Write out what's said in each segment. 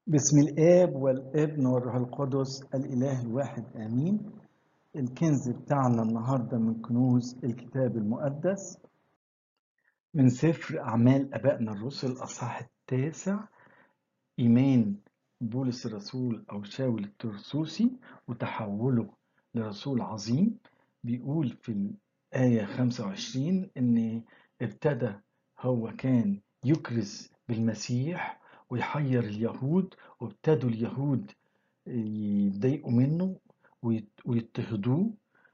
بسم الآب والابن والروح القدس الإله الواحد آمين الكنز بتاعنا النهاردة من كنوز الكتاب المقدس من سفر أعمال أبائنا الرسل الأصحاح التاسع إيمان بولس الرسول أو شاول الترسوسي وتحوله لرسول عظيم بيقول في الآية 25 إن ابتدى هو كان يكرز بالمسيح ويحير اليهود وابتدوا اليهود يتضايقوا منه ويت- ويضطهدوه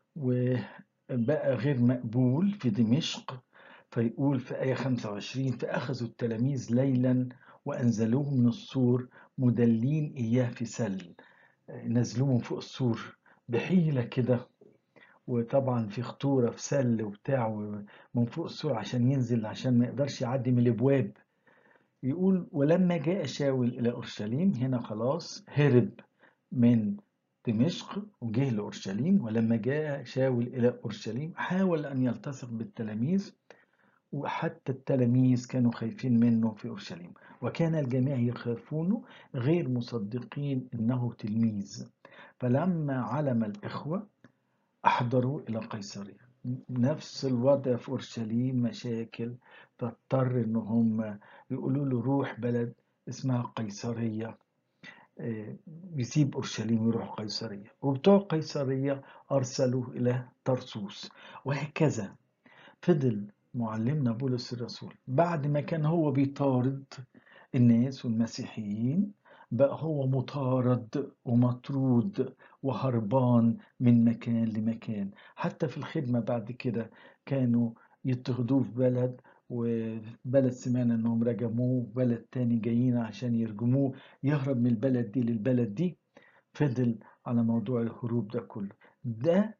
وبقى غير مقبول في دمشق فيقول في آية 25 فأخذوا التلاميذ ليلا وأنزلوه من السور مدلين إياه في سل نزلوه من فوق السور بحيلة كده وطبعا في خطورة في سل وبتاع من فوق السور عشان ينزل عشان ما يقدرش يعدي من الابواب يقول ولما جاء شاول إلى أورشليم هنا خلاص هرب من دمشق وجه لأورشليم ولما جاء شاول إلى أورشليم حاول أن يلتصق بالتلاميذ وحتى التلاميذ كانوا خايفين منه في أورشليم وكان الجميع يخافونه غير مصدقين إنه تلميذ فلما علم الإخوة أحضروا إلى قيصرية نفس الوضع في أورشليم مشاكل فاضطر إن هم يقولوا له روح بلد اسمها قيصرية آه، يسيب أورشليم ويروح قيصرية وبتوع قيصرية أرسلوه إلى طرسوس وهكذا فضل معلمنا بولس الرسول بعد ما كان هو بيطارد الناس والمسيحيين بقى هو مطارد ومطرود وهربان من مكان لمكان حتى في الخدمة بعد كده كانوا يضطهدوه في بلد وبلد سمعنا انهم رجموه بلد تاني جايين عشان يرجموه يهرب من البلد دي للبلد دي فضل على موضوع الهروب ده كله ده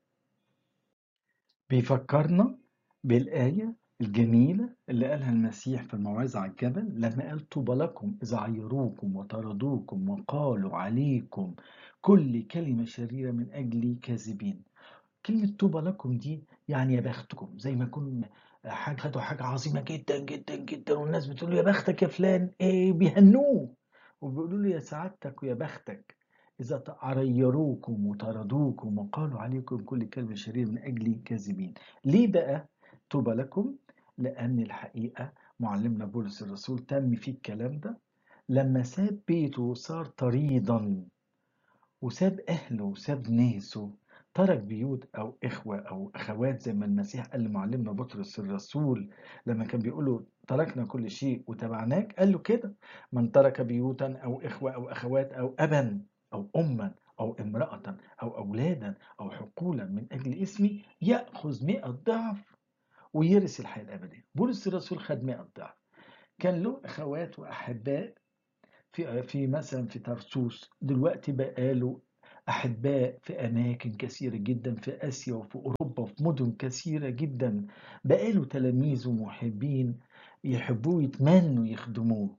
بيفكرنا بالآية الجميلة اللي قالها المسيح في الموعظة على الجبل لما قال طوبى لكم إذا عيروكم وطردوكم وقالوا عليكم كل كلمة شريرة من أجلي كاذبين كلمة طوبى لكم دي يعني يا بختكم زي ما يكون حاجة خدوا حاجة عظيمة جدا جدا جدا والناس بتقول له يا بختك يا فلان ايه بيهنوه وبيقولوا له يا سعادتك ويا بختك إذا عيروكم وطردوكم وقالوا عليكم كل كلمة شريرة من أجلي كاذبين ليه بقى طوبى لكم لأن الحقيقة معلمنا بولس الرسول تم فيه الكلام ده لما ساب بيته وصار طريدا وساب أهله وساب ناسه ترك بيوت أو إخوة أو أخوات زي ما المسيح قال لمعلمنا بطرس الرسول لما كان بيقول له تركنا كل شيء وتبعناك قال له كده من ترك بيوتا أو إخوة أو أخوات أو أبا أو أما أو امرأة أو أولادا أو حقولا من أجل اسمي يأخذ مئة ضعف ويرث الحياة الأبدية بولس الرسول خد مئة ضعف كان له أخوات وأحباء في في مثلا في طرسوس دلوقتي بقاله أحباء في أماكن كثيرة جدا في آسيا وفي أوروبا وفي مدن كثيرة جدا بقاله تلاميذ ومحبين يحبوه يتمنوا يخدموه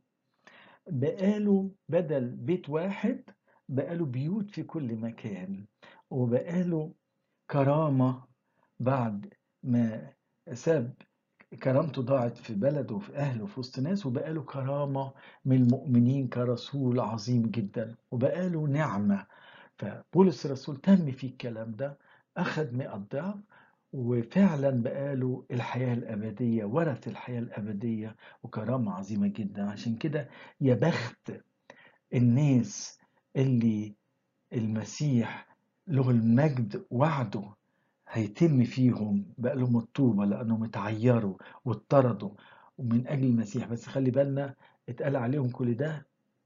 بقاله بدل بيت واحد بقاله بيوت في كل مكان وبقاله كرامة بعد ما ساب كرامته ضاعت في بلده وفي أهله وفي وسط ناس وبقاله كرامة من المؤمنين كرسول عظيم جدا وبقاله نعمة فبولس الرسول تم فيه الكلام ده أخذ مئة ضعف وفعلا بقاله الحياة الأبدية ورث الحياة الأبدية وكرامة عظيمة جدا عشان كده يا بخت الناس اللي المسيح له المجد وعده هيتم فيهم بقى لهم الطوبة لأنهم اتعيروا واتطردوا ومن أجل المسيح بس خلي بالنا اتقال عليهم كل ده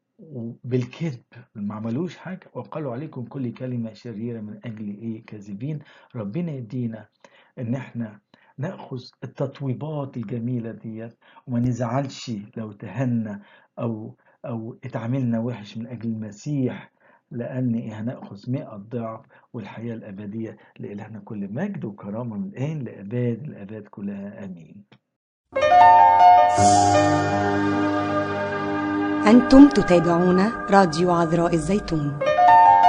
بالكذب ما عملوش حاجة وقالوا عليكم كل كلمة شريرة من أجل إيه كاذبين ربنا يدينا إن إحنا نأخذ التطويبات الجميلة ديت وما نزعلش لو تهنا أو أو اتعاملنا وحش من أجل المسيح لأن إيه هنأخذ مئة ضعف والحياة الأبدية لإلهنا كل مجد وكرامة من الآن لأباد الأباد كلها آمين أنتم تتابعون راديو عذراء الزيتون